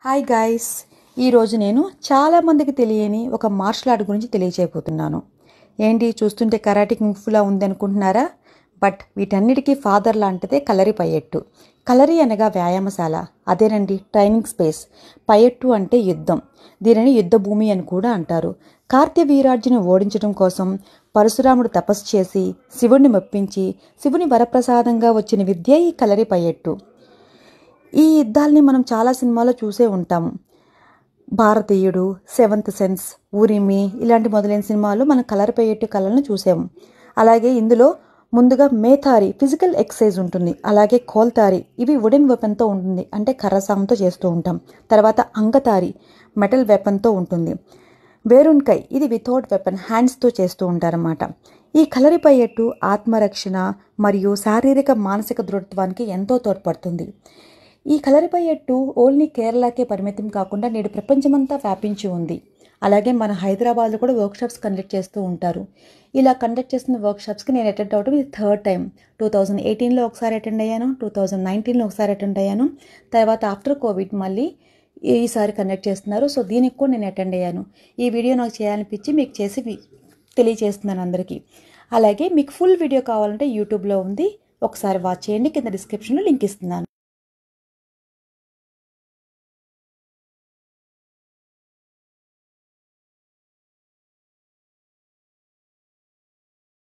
hi guys ఈరోజు నేను చాలామందికి తెలియని ఒక మార్షల్ ఆర్ట్ గురించి తెలియజేయబోతున్నాను ఏంటి చూస్తుంటే కరాటే కింగ్ఫుల్లా ఉంది అనుకుంటున్నారా బట్ వీటన్నిటికీ ఫాదర్ లాంటిదే కలరి పయ్యట్టు కలరి అనగా వ్యాయామశాల అదేనండి ట్రైనింగ్ స్పేస్ పయ్యట్టు అంటే యుద్ధం దీనిని యుద్ధ భూమి అని కూడా అంటారు కార్తీయ వీరార్జును ఓడించడం కోసం పరశురాముడు తపస్సు చేసి శివుణ్ణి మెప్పించి శివుని వరప్రసాదంగా వచ్చిన విద్య ఈ కలరి పయ్యట్టు ఈ యుద్ధాల్ని మనం చాలా సినిమాలో చూసే ఉంటాము భారతీయుడు సెవెంత్ సెన్స్ ఊరిమి ఇలాంటి మొదలైన సినిమాలు మనం కలర్ పెయ్యట్టు కళలను చూసాము అలాగే ఇందులో ముందుగా మేతారి ఫిజికల్ ఎక్సర్సైజ్ ఉంటుంది అలాగే కోల్తారి ఇవి వుడెన్ వెపన్తో ఉంటుంది అంటే కర్రసాంతో చేస్తూ ఉంటాం తర్వాత అంగతారి మెటల్ వెపన్తో ఉంటుంది వేరున్కై ఇది వితౌట్ వెపన్ హ్యాండ్స్తో చేస్తూ ఉంటారన్నమాట ఈ కలరిపయ్యట్టు ఆత్మరక్షణ మరియు శారీరక మానసిక దృఢత్వానికి ఎంతో తోడ్పడుతుంది ఈ కలరిపయ్యట్టు ఓన్లీ కేరళకే పరిమితం కాకుండా నేడు ప్రపంచమంతా వ్యాపించి ఉంది అలాగే మన హైదరాబాద్లో కూడా వర్క్షాప్స్ కండక్ట్ చేస్తూ ఉంటారు ఇలా కండక్ట్ చేస్తున్న వర్క్షాప్స్కి నేను అటెండ్ అవ్వడం ఇది థర్డ్ టైం టూ థౌజండ్ ఎయిటీన్లో ఒకసారి అటెండ్ అయ్యాను టూ థౌజండ్ నైన్టీన్లో ఒకసారి అటెండ్ అయ్యాను తర్వాత ఆఫ్టర్ కోవిడ్ మళ్ళీ ఈసారి కండక్ట్ చేస్తున్నారు సో దీనికి కూడా నేను అటెండ్ అయ్యాను ఈ వీడియో నాకు చేయాలనిపించి మీకు చేసి వి- తెలియజేస్తున్నాను అందరికీ అలాగే మీకు ఫుల్ వీడియో కావాలంటే యూట్యూబ్లో ఉంది ఒకసారి వాచ్ చేయండి కింద డిస్క్రిప్షన్లో లింక్ ఇస్తున్నాను